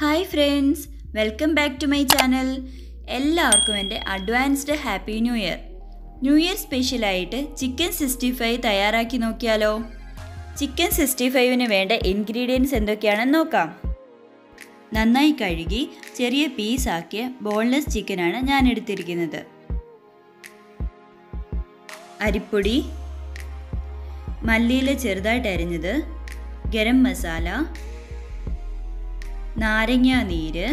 hi friends welcome back to my channel എല്ലാവർക്കും എൻ്റെ advanced happy new year new year സ്പെഷ്യലായിട്ട് chicken sixty five തയ്യാറാക്കി നോക്കിയാലോ chicken sixty ഫൈവിന് വേണ്ട ഇൻഗ്രീഡിയൻസ് എന്തൊക്കെയാണെന്ന് നോക്കാം നന്നായി കഴുകി ചെറിയ പീസാക്കിയ ബോൺലെസ് ചിക്കനാണ് ഞാൻ എടുത്തിരിക്കുന്നത് അരിപ്പൊടി മല്ലിയില ചെറുതായിട്ട് അരിഞ്ഞത് ഗരം മസാല നാരങ്ങ നീര്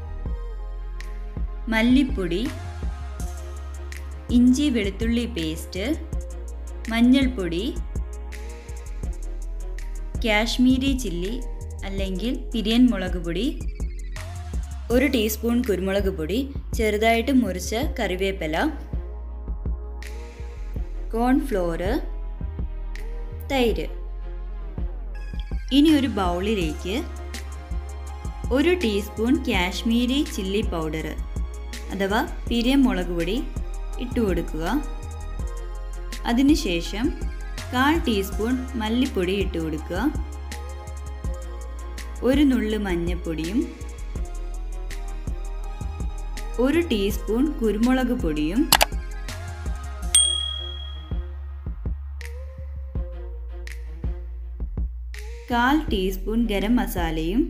മല്ലിപ്പൊടി ഇഞ്ചി വെളുത്തുള്ളി പേസ്റ്റ് മഞ്ഞൾപ്പൊടി കാശ്മീരി ചില്ലി അല്ലെങ്കിൽ പിരിയൻ മുളക് പൊടി ഒരു ടീസ്പൂൺ കുരുമുളക് പൊടി ചെറുതായിട്ട് മുറിച്ച കറിവേപ്പില കോൺഫ്ലോറ് തൈര് ഇനി ഒരു ബൗളിലേക്ക് ഒരു ടീസ്പൂൺ കാശ്മീരി ചില്ലി പൗഡർ അഥവാ പിരിയം മുളക് പൊടി ഇട്ട് കൊടുക്കുക അതിനുശേഷം കാൽ ടീസ്പൂൺ മല്ലിപ്പൊടി ഇട്ട് കൊടുക്കുക ഒരു നുള്ളു മഞ്ഞൾപ്പൊടിയും ഒരു ടീസ്പൂൺ കുരുമുളക് പൊടിയും കാൽ ടീസ്പൂൺ ഗരം മസാലയും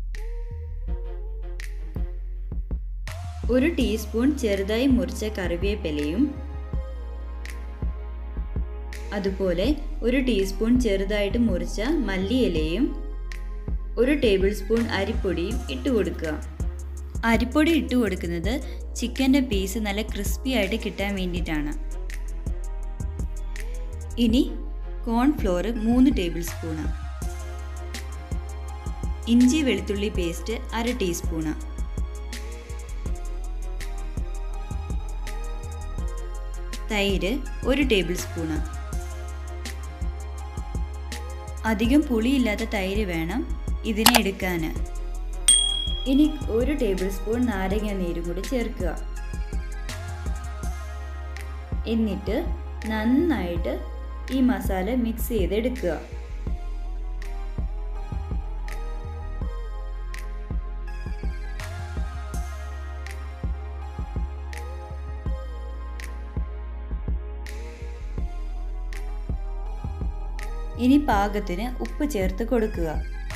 ഒരു ടീസ്പൂൺ ചെറുതായി മുറിച്ച കറിവേപ്പിലയും അതുപോലെ ഒരു ടീസ്പൂൺ ചെറുതായിട്ട് മുറിച്ച മല്ലിയിലയും ഒരു ടേബിൾ സ്പൂൺ അരിപ്പൊടിയും ഇട്ട് കൊടുക്കുക അരിപ്പൊടി ഇട്ട് കൊടുക്കുന്നത് ചിക്കൻ്റെ പീസ് നല്ല ക്രിസ്പി ആയിട്ട് കിട്ടാൻ വേണ്ടിയിട്ടാണ് ഇനി കോൺഫ്ലോർ മൂന്ന് ടേബിൾ സ്പൂണ് ഇഞ്ചി വെളുത്തുള്ളി പേസ്റ്റ് അര ടീസ്പൂണ് തൈര് ഒരു ടേബിൾ സ്പൂണ് അധികം പുളിയില്ലാത്ത തൈര് വേണം ഇതിനെ എടുക്കാൻ ഇനി ഒരു ടേബിൾ സ്പൂൺ നാരങ്ങ നീരും കൂടി ചേർക്കുക എന്നിട്ട് നന്നായിട്ട് ഈ മസാല മിക്സ് ചെയ്തെടുക്കുക ഇനി പാകത്തിന് ഉപ്പ് ചേർത്ത് കൊടുക്കുക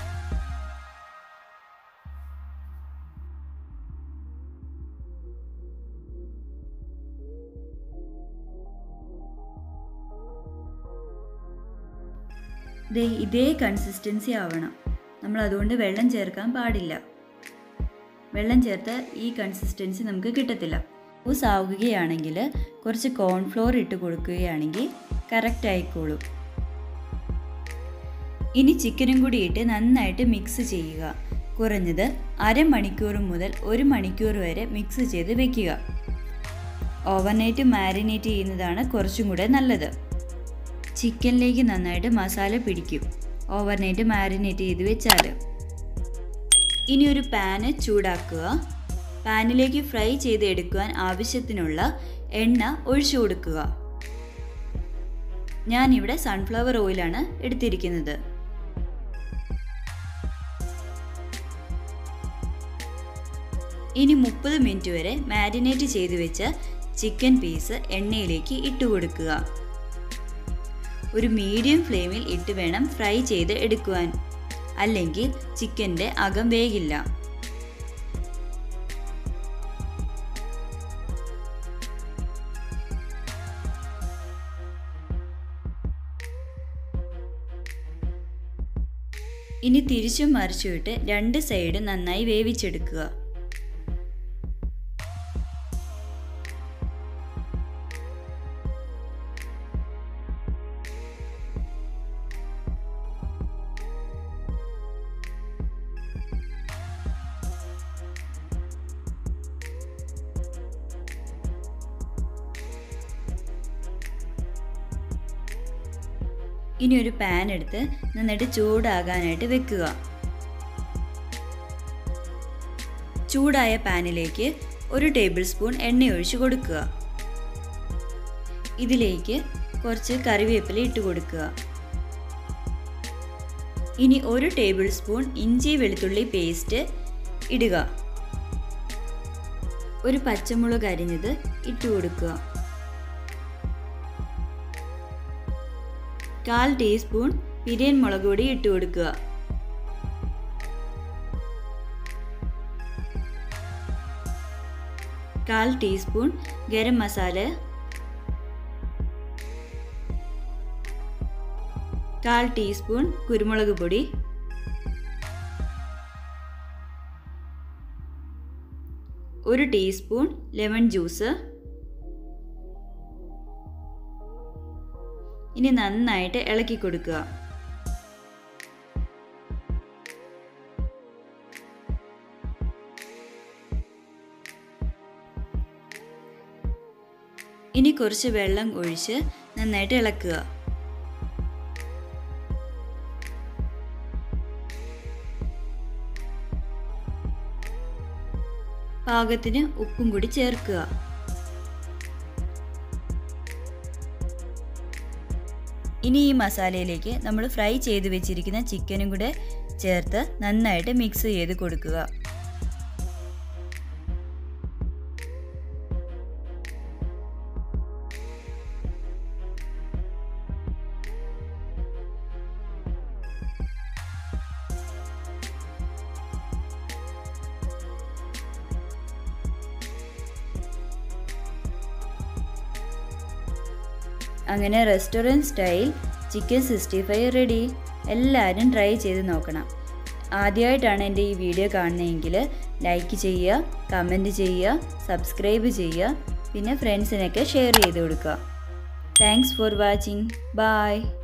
ദേ ഇതേ കൺസിസ്റ്റൻസി ആവണം നമ്മൾ അതുകൊണ്ട് വെള്ളം ചേർക്കാൻ പാടില്ല വെള്ളം ചേർത്ത ഈ കൺസിസ്റ്റൻസി നമുക്ക് കിട്ടത്തില്ല ഊസ് ആവുകയാണെങ്കിൽ കുറച്ച് കോൺഫ്ലോർ ഇട്ട് കൊടുക്കുകയാണെങ്കിൽ കറക്റ്റ് ആയിക്കോളും ഇനി ചിക്കനും കൂടി ഇട്ട് നന്നായിട്ട് മിക്സ് ചെയ്യുക കുറഞ്ഞത് അരമണിക്കൂർ മുതൽ ഒരു മണിക്കൂർ വരെ മിക്സ് ചെയ്ത് വെക്കുക ഓവർനൈറ്റ് മാരിനേറ്റ് ചെയ്യുന്നതാണ് കുറച്ചും കൂടെ നല്ലത് ചിക്കനിലേക്ക് നന്നായിട്ട് മസാല പിടിക്കും ഓവർനൈറ്റ് മാരിനേറ്റ് ചെയ്ത് വെച്ചാൽ ഇനി ഒരു പാന് ചൂടാക്കുക പാനിലേക്ക് ഫ്രൈ ചെയ്ത് എടുക്കുവാൻ ആവശ്യത്തിനുള്ള എണ്ണ ഒഴിച്ചു കൊടുക്കുക ഞാനിവിടെ സൺഫ്ലവർ ഓയിലാണ് എടുത്തിരിക്കുന്നത് ഇനി മുപ്പത് മിനിറ്റ് വരെ മാരിനേറ്റ് ചെയ്തു വെച്ച ചിക്കൻ പീസ് എണ്ണയിലേക്ക് ഇട്ട് കൊടുക്കുക ഒരു മീഡിയം ഫ്ലെയിമിൽ ഇട്ട് വേണം ഫ്രൈ ചെയ്ത് എടുക്കുവാൻ അല്ലെങ്കിൽ ചിക്കൻ്റെ അകം വേകില്ല ഇനി തിരിച്ചും മറിച്ചുവിട്ട് രണ്ട് സൈഡ് നന്നായി വേവിച്ചെടുക്കുക ഇനി ഒരു പാൻ എടുത്ത് നന്നായിട്ട് ചൂടാകാനായിട്ട് വെക്കുക ചൂടായ പാനിലേക്ക് ഒരു ടേബിൾ സ്പൂൺ എണ്ണ ഒഴിച്ച് കൊടുക്കുക ഇതിലേക്ക് കുറച്ച് കറിവേപ്പില ഇട്ട് കൊടുക്കുക ഇനി ഒരു ടേബിൾ സ്പൂൺ ഇഞ്ചി വെളുത്തുള്ളി പേസ്റ്റ് ഇടുക ഒരു പച്ചമുളക് അരിഞ്ഞത് ഇട്ട് കൊടുക്കുക കാൽ ടീസ്പൂൺ പിരിയൻ മുളക് പൊടി ഇട്ട് കൊടുക്കുക കാൽ ടീസ്പൂൺ ഗരം മസാല കാൽ ടീസ്പൂൺ കുരുമുളക് പൊടി ഒരു ടീസ്പൂൺ ലെമൺ ജ്യൂസ് ഇനി നന്നായിട്ട് ഇളക്കി കൊടുക്കുക ഇനി കുറച്ച് വെള്ളം ഒഴിച്ച് നന്നായിട്ട് ഇളക്കുക പാകത്തിന് ഉപ്പും കൂടി ചേർക്കുക ഇനി ഈ മസാലയിലേക്ക് നമ്മൾ ഫ്രൈ ചെയ്ത് വെച്ചിരിക്കുന്ന ചിക്കനും കൂടെ ചേർത്ത് നന്നായിട്ട് മിക്സ് ചെയ്ത് കൊടുക്കുക അങ്ങനെ restaurant style chicken sixty five ready എല്ലാവരും ട്രൈ ചെയ്ത് നോക്കണം ആദ്യമായിട്ടാണ് എൻ്റെ ഈ വീഡിയോ കാണുന്നതെങ്കിൽ ലൈക്ക് ചെയ്യുക കമൻറ്റ് ചെയ്യുക സബ്സ്ക്രൈബ് ചെയ്യുക പിന്നെ ഫ്രണ്ട്സിനൊക്കെ ഷെയർ ചെയ്ത് കൊടുക്കുക താങ്ക്സ് ഫോർ വാച്ചിങ് ബായ്